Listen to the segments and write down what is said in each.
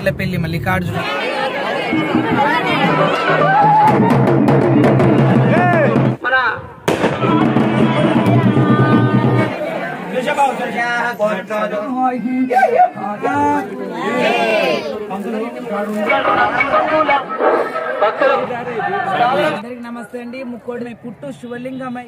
ములకలపల్లి మల్లికార్జున అందరికి నమస్తే అండి ముక్కోడి పుట్టు శివలింగమై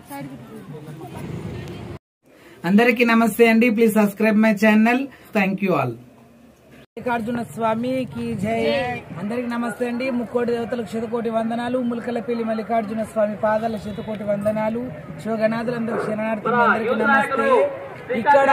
అందరికి నమస్తే అండి please subscribe my channel thank you all Mallikarjuna స్వామికి జై అందరికి నమస్తే అండి ముక్కోటి దేవతలకు శతకోటి వందనాలు ములకలపల్లి మల్లికార్జున స్వామి పాదాల శతకోటి వందనాలు శివగణాథులందరికి శరణార్థులు అందరికి నమస్తే ఇక్కడ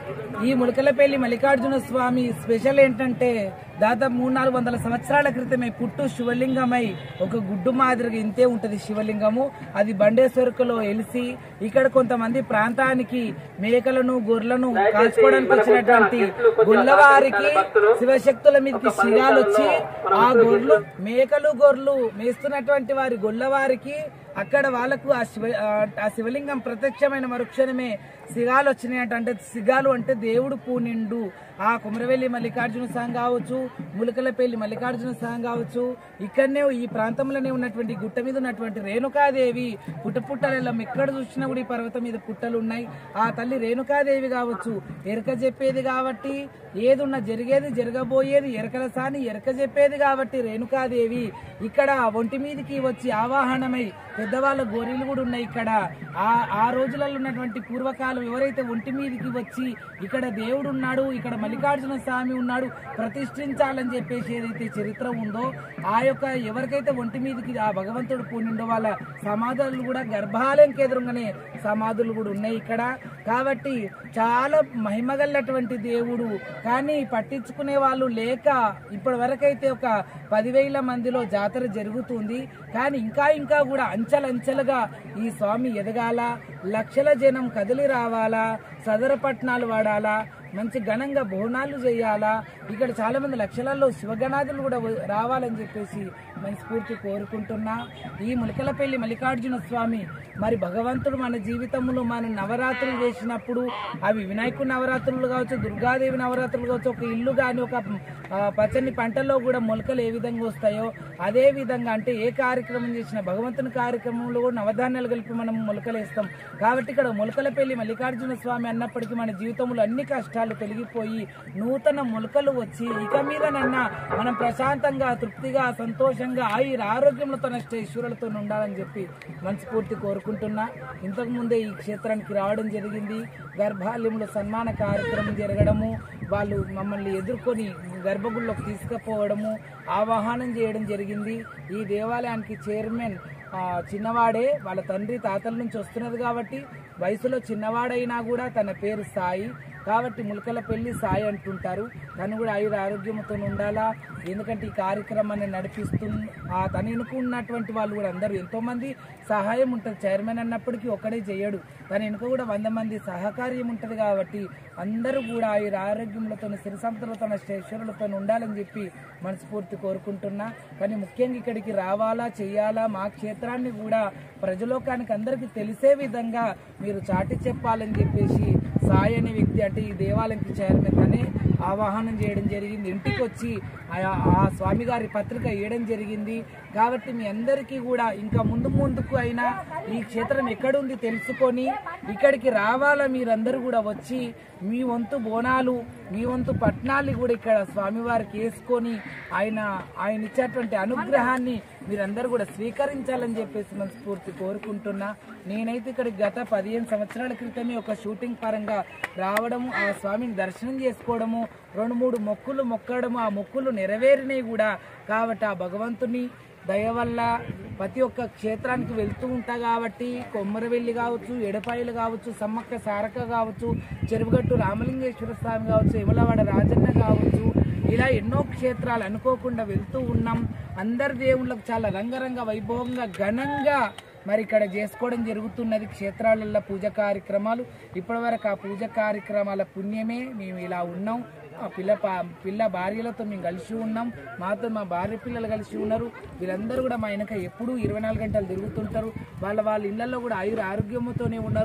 ఈ ములకలపల్లి మల్లికార్జున స్వామి స్పెషల్ ఏంటంటే దాదాపు మూడు నాలుగు వందల సంవత్సరాల క్రితమే పుట్టు శివలింగమై ఒక గుడ్డు మాదిరిగా ఇంతే ఉంటది శివలింగము అది బండేశ్వరకులో ఎలిసి ఇక్కడ కొంతమంది ప్రాంతానికి మేకలను గొర్రెలను కాల్చుకోవడానికి వచ్చినటువంటి గొల్లవారికి శివశక్తుల మీదకి శిరాలు వచ్చి ఆ గొర్రెలు మేకలు గొర్రెలు మేస్తున్నటువంటి వారి గొల్లవారికి అక్కడ వాళ్ళకు ఆ శివ ఆ శివలింగం ప్రత్యక్షమైన మరుక్షణమే సిగాలు వచ్చినాయంట అంటే సిగాలు అంటే దేవుడు పూనిండు ఆ కుమరవెల్లి మల్లికార్జున స్వామి కావచ్చు ములకలపల్లి మల్లికార్జున స్వామి కావచ్చు ఇక్కడనే ఈ ప్రాంతంలోనే ఉన్నటువంటి గుట్ట మీద ఉన్నటువంటి రేణుకాదేవి పుట్ట పుట్టలలో ఎక్కడ చూసినా కూడా ఈ పర్వతం మీద పుట్టలు ఉన్నాయి ఆ తల్లి రేణుకాదేవి కావచ్చు ఎరక చెప్పేది కాబట్టి ఏదున్నా జరిగేది జరగబోయేది ఎరకల సాని ఎరక చెప్పేది కాబట్టి రేణుకాదేవి ఇక్కడ ఒంటి మీదకి వచ్చి ఆవాహనమై పెద్దవాళ్ళ గోరీలు కూడా ఉన్నాయి ఇక్కడ ఆ ఆ రోజులలో ఉన్నటువంటి పూర్వకాలం ఎవరైతే ఒంటి మీదకి వచ్చి ఇక్కడ దేవుడు ఉన్నాడు ఇక్కడ మల్లికార్జున స్వామి ఉన్నాడు ప్రతిష్ఠించాలని చెప్పేసి ఏదైతే చరిత్ర ఉందో ఆ యొక్క ఎవరికైతే ఒంటి మీదకి ఆ భగవంతుడు పూనిండో వాళ్ళ సమాధులు కూడా గర్భాలయంకి ఎదురుగానే సమాధులు కూడా ఉన్నాయి ఇక్కడ కాబట్టి చాలా మహిమగల్లటువంటి దేవుడు కానీ పట్టించుకునే వాళ్ళు లేక ఇప్పటి వరకైతే ఒక పదివేల మందిలో జాతర జరుగుతుంది కానీ ఇంకా ఇంకా కూడా అంచెలంచెలుగా ఈ స్వామి ఎదగాల లక్షల జనం కదిలి రావాలా సదర పట్టణాలు వాడాలా మంచి ఘనంగా బోనాలు చేయాలా ఇక్కడ చాలా మంది లక్షలలో శివగణాదులు కూడా వ- రావాలని చెప్పేసి మనస్ఫూర్తి కోరుకుంటున్నా ఈ ములకలపల్లి మల్లికార్జున స్వామి మరి భగవంతుడు మన జీవితంలో మన నవరాత్రులు చేసినప్పుడు అవి వినాయకుడి నవరాత్రులు కావచ్చు దుర్గాదేవి నవరాత్రులు కావచ్చు ఒక ఇల్లు కానీ ఒక ఆ, పచ్చని పంటల్లో కూడా మొలకలు ఏ విధంగా వస్తాయో అదే విధంగా అంటే ఏ కార్యక్రమం చేసినా భగవంతుని కార్యక్రమంలో కూడా నవధాన్యాలు కలిపి మనం మొలకలు వేస్తాం కాబట్టి ఇక్కడ మొలకలపల్లి మల్లికార్జున స్వామి అన్నప్పటికీ మన జీవితంలో అన్ని కష్టాలు తొలగిపోయి నూతన మొలకలు వచ్చి ఇక మీదనన్నా మనం ప్రశాంతంగా తృప్తిగా సంతోషంగా ఆయుర ఆరోగ్యంతో ఈశ్వరులతో ఉండాలని చెప్పి మనస్ఫూర్తి కోరుకుంటున్నా ఇంతకు ముందే ఈ క్షేత్రానికి రావడం జరిగింది గర్భాలయంలో సన్మాన కార్యక్రమం జరగడము వాళ్ళు మమ్మల్ని ఎదుర్కొని గర్భగుడిలోకి తీసుకుపోవడము ఆవాహనం చేయడం జరిగింది ఈ దేవాలయానికి చైర్మన్ ఆ, చిన్నవాడే వాళ్ళ తండ్రి తాతల నుంచి వస్తున్నది కాబట్టి వయసులో చిన్నవాడైనా కూడా తన పేరు సాయి కాబట్టి ములకల పెళ్లి సాయి అంటుంటారు తను కూడా ఆయుర ఆరోగ్యంతో ఉండాలా ఎందుకంటే ఈ కార్యక్రమాన్ని నడిపిస్తూ ఆ తను ఎన్నుకున్నటువంటి వాళ్ళు కూడా అందరూ ఎంతో మంది సహాయం ఉంటుంది చైర్మన్ అన్నప్పటికీ ఒక్కడే చేయడు తన వెనుక కూడా వంద మంది సహకార్యం ఉంటుంది కాబట్టి అందరూ కూడా ఆయుర ఆరోగ్యములతో సిరి సంపదలతో శ్రేష్ఠులతో ఉండాలని చెప్పి మనస్ఫూర్తి కోరుకుంటున్నా కానీ ముఖ్యంగా ఇక్కడికి రావాలా చేయాలా మా క్షేత్రాన్ని కూడా ప్రజలోకానికి అందరికీ తెలిసే విధంగా మీరు చాటి చెప్పాలని చెప్పేసి సాయి అనే వ్యక్తి అంటే ఈ దేవాలయంకి చైర్మన్ అనే ఆవాహనం చేయడం జరిగింది ఇంటికి వచ్చి ఆ- ఆ స్వామి గారి పత్రిక ఇవ్వడం జరిగింది కాబట్టి మీ అందరికీ కూడా ఇంకా ముందు ముందుకు అయినా ఈ క్షేత్రం ఎక్కడుంది తెలుసుకొని ఇక్కడికి రావాలా మీరందరూ కూడా వచ్చి మీ వంతు బోనాలు మీ వంతు పట్నాలు కూడా ఇక్కడ స్వామివారికి వేసుకొని ఆయన ఆయన ఇచ్చేటువంటి అనుగ్రహాన్ని మీరందరూ కూడా స్వీకరించాలని చెప్పేసి మనస్ఫూర్తి కోరుకుంటున్నా నేనైతే ఇక్కడ గత పదిహేను సంవత్సరాల క్రితమే ఒక షూటింగ్ పరంగా రావడము ఆ స్వామిని దర్శనం చేసుకోవడము రెండు మూడు మొక్కులు మొక్కడము ఆ మొక్కులు నెరవేరినాయి కూడా కాబట్టి ఆ భగవంతుని దయ వల్ల ప్రతి ఒక్క క్షేత్రానికి వెళ్తూ ఉంటా కాబట్టి కొమ్మరవెల్లి కావచ్చు ఎడపాయలు కావచ్చు సమ్మక్క సారక కావచ్చు చెరువుగట్టు రామలింగేశ్వర స్వామి కావచ్చు ఇమలవాడ రాజన్న కావచ్చు ఇలా ఎన్నో క్షేత్రాలు అనుకోకుండా వెళ్తూ ఉన్నాం అందరి దేవుళ్ళకు చాలా రంగరంగ వైభవంగా ఘనంగా మరి ఇక్కడ చేసుకోవడం జరుగుతున్నది క్షేత్రాలలో పూజ కార్యక్రమాలు ఇప్పటివరకు ఆ పూజ కార్యక్రమాల పుణ్యమే మేము ఇలా ఉన్నాం ఆ పిల్ల పా- పిల్ల భార్యలతో మేము కలిసి ఉన్నాం మాతో మా భార్య పిల్లలు కలిసి ఉన్నారు వీళ్ళందరూ కూడా మా వెనక ఎప్పుడూ ఇరవై నాలుగు గంటలు తిరుగుతుంటారు వాళ్ళ వాళ్ళ ఇళ్లలో కూడా ఆయుర ఆరోగ్యంతోనే ఉన్నారు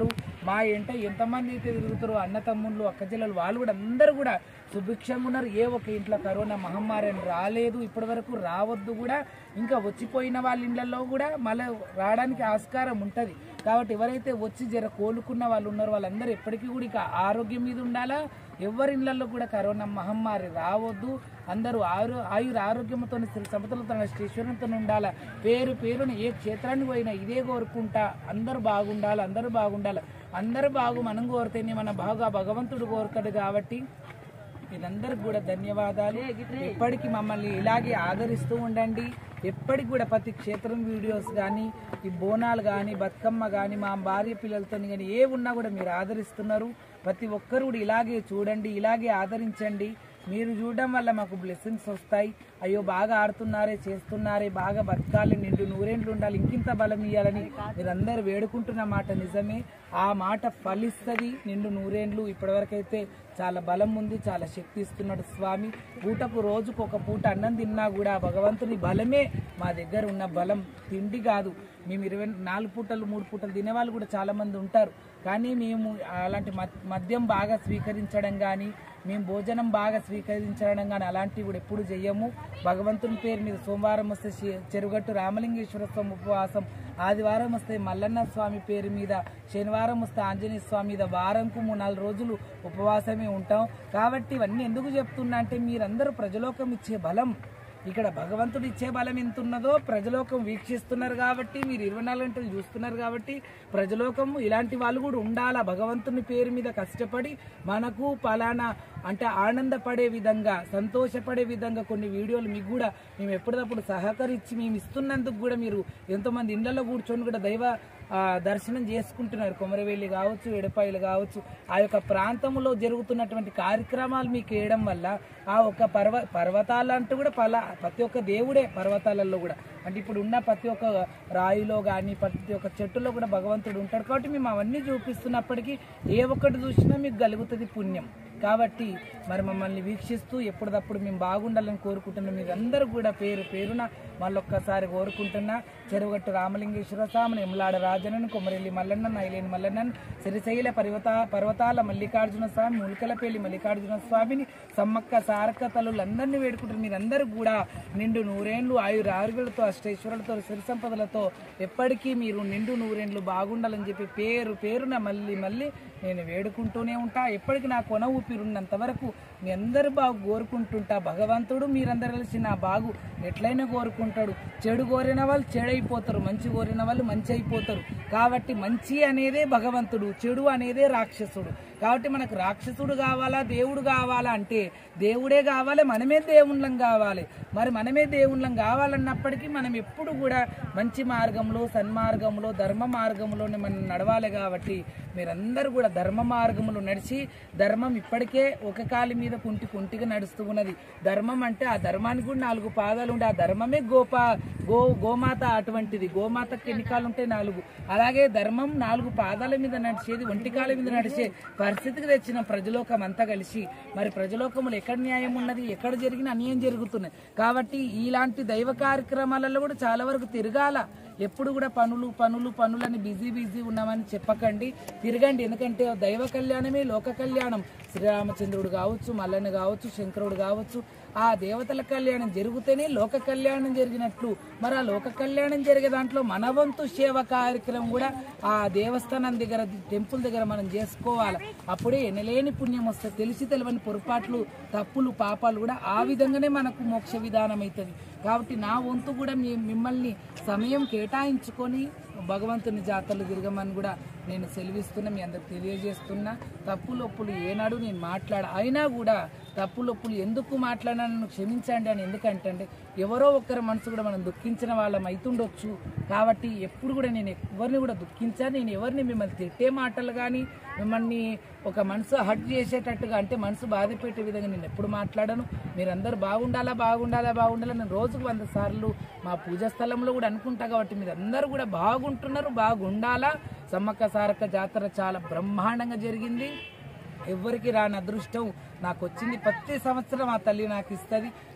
మా ఎంట ఎంతమంది అయితే తిరుగుతారో అన్న తమ్ముళ్ళు అక్క చెల్లెలు వాళ్ళు కూడా అందరూ కూడా సుభిక్షంగా ఉన్నారు ఏ ఒక్క ఇంట్లో కరోనా మహమ్మారి అని రాలేదు ఇప్పటి వరకు రావద్దు కూడా ఇంకా వచ్చిపోయిన వాళ్ళ ఇళ్లలో కూడా మళ్ళీ రావడానికి ఆస్కారం ఉంటుంది కాబట్టి ఎవరైతే వచ్చి జర కోలుకున్న వాళ్ళు ఉన్నారో వాళ్ళందరూ ఎప్పటికీ కూడా ఇక ఆరోగ్యం మీద ఉండాలా ఎవరి ఇళ్లలో కూడా కరోనా మహమ్మారి రావద్దు అందరూ ఆరు ఆయుర ఆరోగ్యంతో సంపదలతో శ్రీశ్వరంతో ఉండాలా పేరు పేరున ఏ క్షేత్రానికి పోయినా ఇదే కోరుకుంటా అందరూ బాగుండాలి అందరూ బాగుండాలి అందరూ బాగు మనం కోరితేనే మన బాగా భగవంతుడు కోరుతాడు కాబట్టి మీరందరికి కూడా ధన్యవాదాలు ఎప్పటికీ మమ్మల్ని ఇలాగే ఆదరిస్తూ ఉండండి ఎప్పటికి కూడా ప్రతి క్షేత్రం వీడియోస్ కానీ ఈ బోనాలు కానీ బతుకమ్మ కానీ మా భార్య పిల్లలతో కానీ ఏ ఉన్నా కూడా మీరు ఆదరిస్తున్నారు ప్రతి ఒక్కరు కూడా ఇలాగే చూడండి ఇలాగే ఆదరించండి మీరు చూడడం వల్ల మాకు బ్లెస్సింగ్స్ వస్తాయి అయ్యో బాగా ఆడుతున్నారే చేస్తున్నారే బాగా బతకాలి నిండు నూరేండ్లు ఉండాలి ఇంకింత బలం ఇవ్వాలని మీరందరూ వేడుకుంటున్న మాట నిజమే ఆ మాట ఫలిస్తుంది నిండు నూరేండ్లు ఇప్పటివరకైతే చాలా బలం ఉంది చాలా శక్తి ఇస్తున్నాడు స్వామి పూటకు రోజుకు ఒక పూట అన్నం తిన్నా కూడా భగవంతుని బలమే మా దగ్గర ఉన్న బలం తిండి కాదు మేము ఇరవై నాలుగు పూటలు మూడు పూటలు తినేవాళ్ళు కూడా చాలా మంది ఉంటారు కానీ మేము అలాంటి మద్- మద్యం బాగా స్వీకరించడం కానీ మేము భోజనం బాగా స్వీకరించడం కానీ అలాంటివి కూడా ఎప్పుడు చెయ్యము భగవంతుని పేరు మీద సోమవారం వస్తే శి- చెరుగట్టు రామలింగేశ్వర స్వామి ఉపవాసం ఆదివారం వస్తే మల్లన్న స్వామి పేరు మీద శనివారం వస్తే ఆంజనేయ స్వామి మీద వారంకు మూడు నాలుగు రోజులు ఉపవాసమే ఉంటాం కాబట్టి ఇవన్నీ ఎందుకు చెప్తున్నా అంటే మీరందరూ ప్రజలోకం ఇచ్చే బలం ఇక్కడ భగవంతుడు ఇచ్చే బలం ఎంత ఉన్నదో ప్రజలోకం వీక్షిస్తున్నారు కాబట్టి మీరు ఇరవై నాలుగు గంటలు చూస్తున్నారు కాబట్టి ప్రజలోకం ఇలాంటి వాళ్ళు కూడా ఉండాలా భగవంతుని పేరు మీద కష్టపడి మనకు పలానా అంటే ఆనందపడే విధంగా సంతోషపడే విధంగా కొన్ని వీడియోలు మీకు కూడా మేము ఎప్పటికప్పుడు సహకరించి మేము ఇస్తున్నందుకు కూడా మీరు ఎంతోమంది ఇళ్లలో కూర్చొని కూడా దైవ ఆ, దర్శనం చేసుకుంటున్నారు కొమరవెల్లి కావచ్చు ఎడపాయలు కావచ్చు ఆ యొక్క ప్రాంతంలో జరుగుతున్నటువంటి కార్యక్రమాలు మీకు వేయడం వల్ల ఆ ఒక్క పర్వ పర్వతాలు అంటూ కూడా పలా ప్రతి ఒక్క దేవుడే పర్వతాలలో కూడా అంటే ఇప్పుడు ఉన్న ప్రతి ఒక్క రాయిలో కానీ ప్రతి ఒక్క చెట్టులో కూడా భగవంతుడు ఉంటాడు కాబట్టి మేము అవన్నీ చూపిస్తున్నప్పటికీ ఏ ఒక్కటి చూసినా మీకు కలుగుతుంది పుణ్యం కాబట్టి మరి మమ్మల్ని వీక్షిస్తూ ఎప్పటికప్పుడు మేము బాగుండాలని కోరుకుంటున్నాం మీరు అందరూ కూడా పేరు పేరున మళ్ళొక్కసారి కోరుకుంటున్నా చెరువుగట్టు రామలింగేశ్వర స్వామిని ఎమ్లాడ రాజనను కొమరెల్లి మల్లన్న నైలేని మల్లన్నన్ సిరిశైల పర్వత పర్వతాల మల్లికార్జున స్వామి ములికలపల్లి మల్లికార్జున స్వామిని సమ్మక్క సారక్క తల్లులందరినీ వేడుకుంటారు మీరందరూ కూడా నిండు నూరేండ్లు ఆయుర ఆరుగులతో అష్టైశ్వరులతో సిరి సంపదలతో ఎప్పటికీ మీరు నిండు నూరేండ్లు బాగుండాలని చెప్పి పేరు పేరున మళ్ళీ మళ్ళీ నేను వేడుకుంటూనే ఉంటా ఎప్పటికీ నా కొన ఊపిరున్నంత వరకు మీ అందరు బాగు కోరుకుంటుంటా భగవంతుడు మీరందరూ కలిసి నా బాగు ఎట్లయినా కోరుకుంటాడు చెడు కోరిన వాళ్ళు చెడైపోతారు మంచి కోరిన వాళ్ళు మంచి అయిపోతారు కాబట్టి మంచి అనేదే భగవంతుడు చెడు అనేదే రాక్షసుడు కాబట్టి మనకు రాక్షసుడు కావాలా దేవుడు కావాలా అంటే దేవుడే కావాలి మనమే దేవుళ్ళం కావాలి మరి మనమే దేవుళ్ళం కావాలన్నప్పటికీ మనం ఎప్పుడు కూడా మంచి మార్గంలో సన్మార్గంలో ధర్మ మార్గంలోనే మనం నడవాలి కాబట్టి మీరందరూ కూడా ధర్మ మార్గంలో నడిచి ధర్మం ఇప్పటికే ఒక కాలి మీద కుంటి కుంటిగా నడుస్తూ ఉన్నది ధర్మం అంటే ఆ ధర్మానికి కూడా నాలుగు పాదాలు ఉండే ఆ ధర్మమే గోపా గో గోమాత అటువంటిది గోమాతకి ఎన్ని కాళ్ళు ఉంటాయి నాలుగు అలాగే ధర్మం నాలుగు పాదాల మీద నడిచేది ఒంటికాల మీద నడిచే పరిస్థితికి తెచ్చిన ప్రజలోకం అంతా కలిసి మరి ప్రజలోకములు ఎక్కడ న్యాయం ఉన్నది ఎక్కడ జరిగిన అన్యాయం జరుగుతున్నాయి కాబట్టి ఇలాంటి దైవ కార్యక్రమాలలో కూడా చాలా వరకు తిరగాల ఎప్పుడు కూడా పనులు పనులు పనులని బిజీ బిజీ ఉన్నామని చెప్పకండి తిరగండి ఎందుకంటే దైవ కళ్యాణమే లోక కళ్యాణం శ్రీరామచంద్రుడు కావచ్చు మల్లన్న కావచ్చు శంకరుడు కావచ్చు ఆ దేవతల కళ్యాణం జరిగితేనే లోక కళ్యాణం జరిగినట్లు మరి ఆ లోక కళ్యాణం జరిగే దాంట్లో మన వంతు సేవ కార్యక్రమం కూడా ఆ దేవస్థానం దగ్గర టెంపుల్ దగ్గర మనం చేసుకోవాలి అప్పుడే ఎనలేని పుణ్యం వస్తుంది తెలిసి తెలియని పొరపాట్లు తప్పులు పాపాలు కూడా ఆ విధంగానే మనకు మోక్ష విధానం అవుతుంది కాబట్టి నా వంతు కూడా మీ మిమ్మల్ని సమయం కేటాయించుకొని భగవంతుని జాతరలు తిరగమని కూడా నేను సెలవిస్తున్నా మీ అందరికి తెలియజేస్తున్నా తప్పులొప్పులు ఏనాడు నేను మాట్లాడ అయినా కూడా తప్పులొప్పులు ఎందుకు మాట్లాడాను క్షమించండి అని ఎందుకంటే ఎవరో ఒక్కరి మనసు కూడా మనం దుఃఖించిన వాళ్ళం అవుతుండొచ్చు కాబట్టి ఎప్పుడు కూడా నేను ఎవరిని కూడా దుఃఖించాను నేను ఎవరిని మిమ్మల్ని తిట్టే మాటలు కానీ మిమ్మల్ని ఒక మనసు హట్ చేసేటట్టుగా అంటే మనసు బాధ పెట్టే విధంగా నేను ఎప్పుడు మాట్లాడను మీరందరూ బాగుండాలా బాగుండాలా బాగుండాలా నేను రోజుకు వంద సార్లు మా పూజా స్థలంలో కూడా అనుకుంటా కాబట్టి మీరందరూ కూడా బాగుంటున్నారు బాగుండాలా సమ్మక్క సారక్క జాతర చాలా బ్రహ్మాండంగా జరిగింది ఎవరికి రాని అదృష్టం నాకు వచ్చింది ప్రతి సంవత్సరం ఆ తల్లి నాకు ఇస్తుంది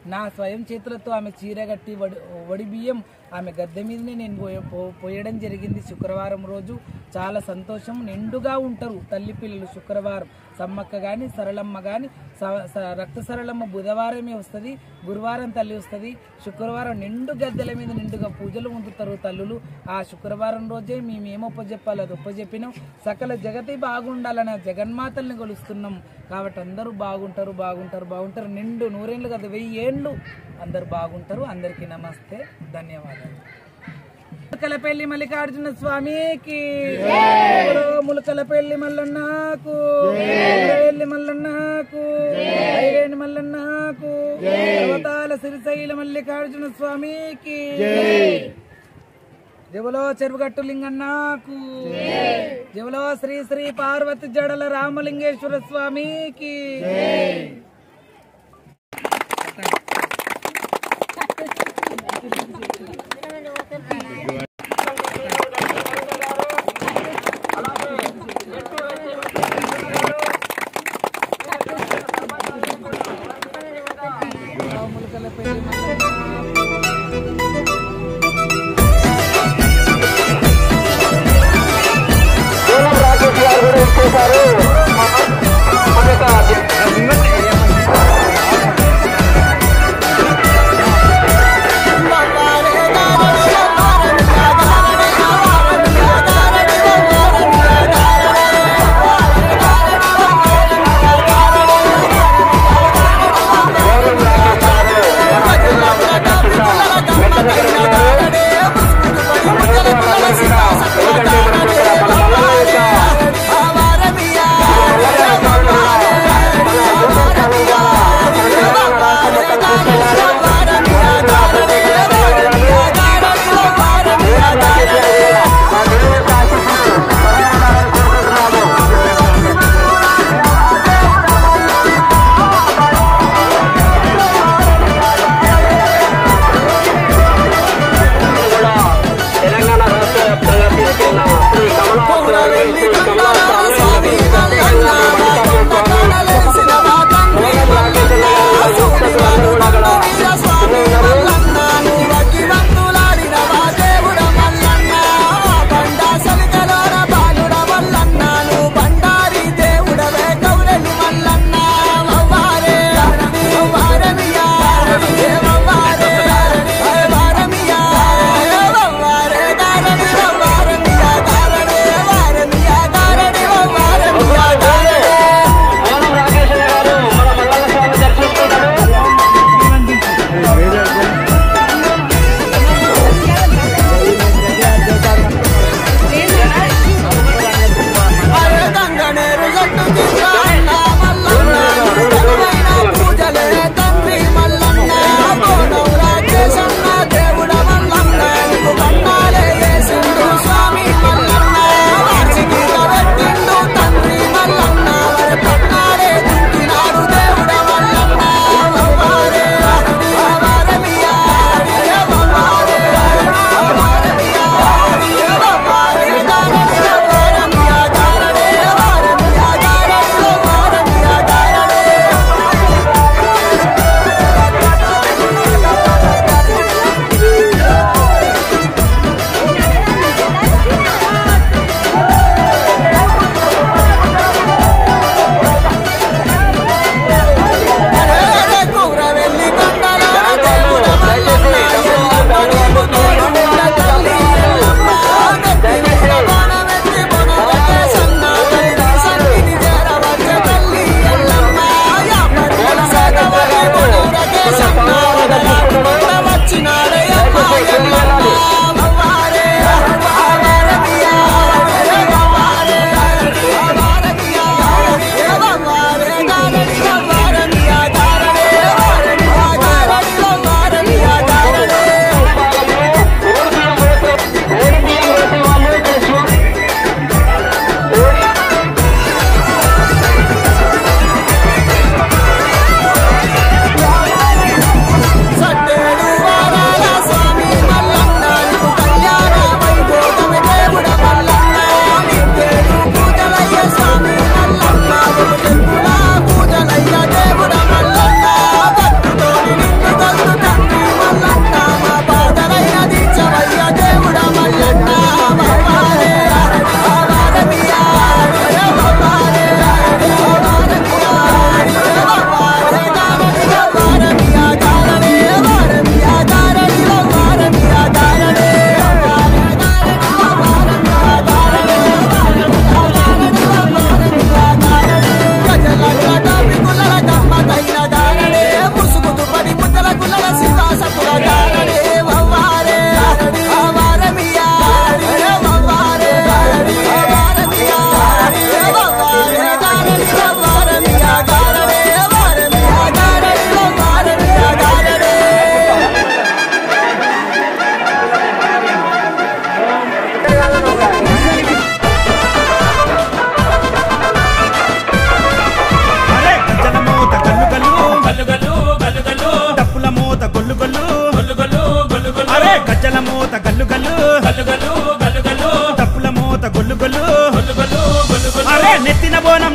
నా స్వయం చేతులతో ఆమె చీర కట్టి వడి వడి బియ్యం ఆమె గద్దె మీదనే నేను పోయ- పో- పోయడం జరిగింది శుక్రవారం రోజు చాలా సంతోషం నిండుగా ఉంటారు తల్లి పిల్లలు శుక్రవారం సమ్మక్క గాని సరళమ్మ గాని స- స- రక్త సరళమ్మ బుధవారమే వస్తుంది గురువారం తల్లి వస్తుంది శుక్రవారం నిండు గద్దెల మీద నిండుగా పూజలు ఉంచుతారు తల్లులు ఆ శుక్రవారం రోజే మేము ఏం ఒప్పజెప్పాలి అది ఒప్పజెప్పినాం సకల జగతి బాగుండాలని ఆ జగన్మాతల్ని కొలుస్తున్నాం కాబట్టి అందరూ బాగుంటారు బాగుంటారు బాగుంటారు నిండు నూరేళ్ళు కదా వెయ్యి ఏండ్లు అందరూ బాగుంటారు అందరికీ నమస్తే ధన్యవాదాలు ములకలపల్లి మల్లికార్జున స్వామికి ఎవరో ములకలపల్లి మల్లన్నకు వెళ్ళి మల్లన్నకు ఐరేని మల్లన్నకు పర్వతాల సిరిశైల మల్లికార్జున స్వామికి జవలో చెరువుగట్టు లింగన్నకు జవలో శ్రీ శ్రీ పార్వతి జడల రామలింగేశ్వర స్వామికి ములకలపల్లి మల్లన్న రాకేష్ గారు కూడా ఇచ్చేశారు మన యొక్క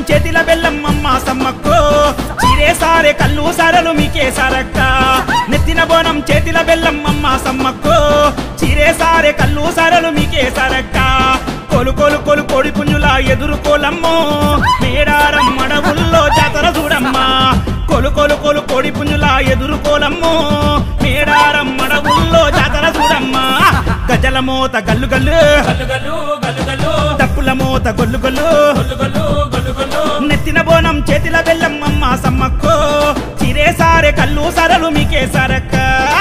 చేతిల బెల్లం అమ్మ సమ్మక్కో చీరే సారే కళ్ళు సారలు మీకే సారక్క నెత్తిన బోనం చేతిల బెల్లం అమ్మ సమ్మక్కో చీరే సారే కళ్ళు సారలు మీకే సారక్క కొలు కొలు కొలు కోడి పుంజుల ఎదుర్కోలమ్మో మేడారం మడవుల్లో జాతర చూడమ్మా కొలు కొలు కొలు కోడి పుంజుల ఎదుర్కోలమ్మో మేడారం మడవుల్లో జాతర చూడమ్మా గజల మోత గల్లు గల్లు తప్పుల మోత గొల్లు గొల్లు నెత్తిన బోనం చేతిల బెల్లం అమ్మ సమ్మక్కో చిరే సారే కళ్ళు సరలు మీకే సరక్క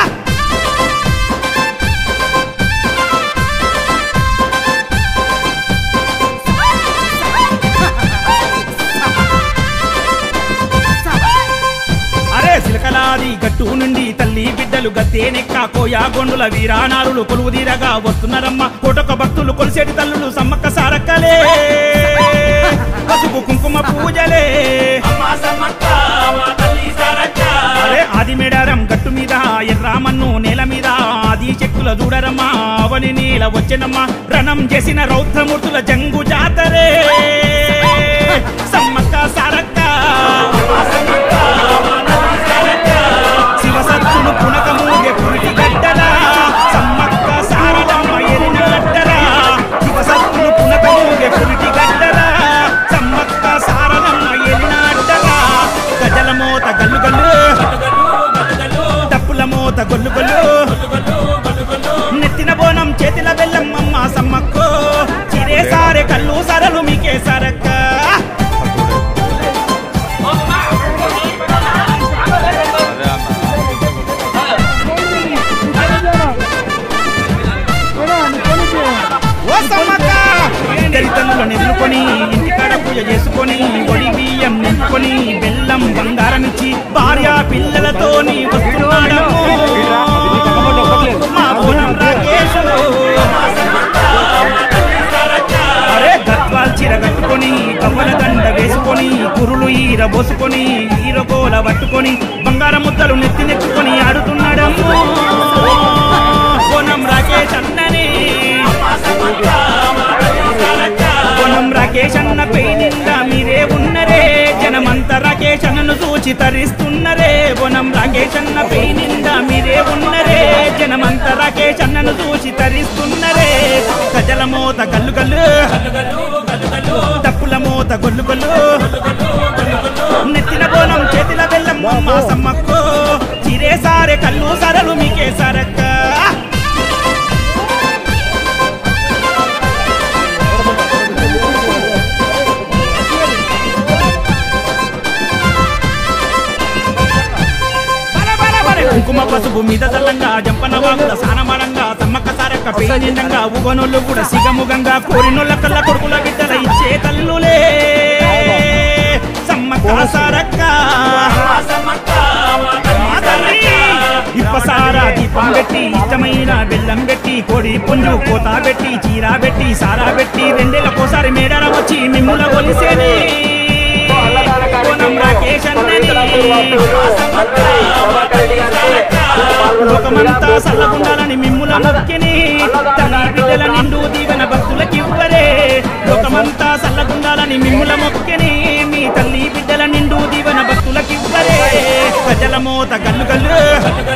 అరే సిలకలాది గట్టు నుండి తల్లి బిడ్డలు గత్తేనెక్క కోయా గొండుల వీరానారులు కొలువు తీరగా వస్తున్నారమ్మ కోటొక భక్తులు కొలిసేటి తల్లులు సమ్మక్క సారక్కలే పసుపు కుంకుమ పూజలే అరే ఆది మేడారం గట్టు మీద ఎర్రామన్ను నేల మీద ఆది చెక్కుల చూడరమ్మా అవని నీల వచ్చెనమ్మా రణం చేసిన రౌద్రమూర్తుల జంగు జాతరే సమ్మక్క సారక్క శివసత్తును పునకమూగే పురిటి గడ్డలా సమ్మక్క సారలమ్మ ఎరిన అడ్డరా శివసత్తును పునకమూగే పురిటి గడ్డలా సమ్మక్క సారలమ్మ ఎరిన అడ్డరా గజల మోత గల్లు గల్లు తప్పుల మోత గొల్లు గొల్లు నెత్తిన బోనం చేతిల బెల్లం అమ్మ సమ్మక్కో చిరే సారే కళ్ళు సరలు మీకే సరక్క ఓ సమ్మక్క ఇద్దరి తల్లులను ఎదుర్కొని ఇంటికాడ పూజ చేసుకొని ఒడి బియ్యం నింపుకొని బెల్లం బంగారం ఇచ్చి భార్య పిల్లలతోని వస్తున్నాడమ్మో మా బోనం రాకేశు అరే గద్వాల్ చీర కట్టుకొని కవ్వల దండ వేసుకొని కురులు ఈర బోసుకొని ఈరగోల పట్టుకొని బంగారం ముద్దలు నెత్తి నెట్టుకొని ఆడుతున్నాడమ్మో బోనం రాకేష్ అన్నని బోనం రాకేష్ అన్న పై నిండా మీరే ఉన్నరే జనమంతా రాకేష్ అన్నను చూచి తరిస్తున్నరే బోనం రాకేష్ అన్న పై నిండా మీరే ఉన్నరే జనమంతా రాకేష్ అన్నను చూసి తరిస్తున్నరే గజల మోత గల్లు గల్లు తప్పుల మోత గొల్లు గొల్లు నెత్తిన బోనం చేతిల బెల్లం అమ్మ సమ్మక్కో చిరే సారే కళ్ళు సరలు మీకే సరక్క బల బల బల కుంకుమ పసుపు మీద చల్లంగా జంపన వాగుల సానమడంగా సమ్మక్క సారక్క పేనిండంగా ఉగనోళ్ళు కూడా సిగముగంగా కోరినోళ్ళ కళ్ళ కొడుకుల బిడ్డల ఇచ్చే తల్లులే సమ్మక్క సారక్క మా తల్లి. ఇప్పసారా దీపం పెట్టి ఇష్టమైన బెల్లం పెట్టి కోడి పుంజు కోత పెట్టి చీర పెట్టి సారా పెట్టి రెండేళ్ళకోసారి మేడర వచ్చి మిమ్ముల కొలిసేనే కోనం రాకేష్ అన్నని లోకమంతా సల్లగుండాలని మిమ్ముల మొక్కిని తల్లి బిడ్డల నిండు దీవెన భక్తులకివ్వరే లోకమంతా సల్లగుండాలని మిమ్ముల మొక్కిని మీ తల్లి బిడ్డల నిండు దీవెన భక్తులకివ్వరే ప్రజల మోత గల్లు గల్లు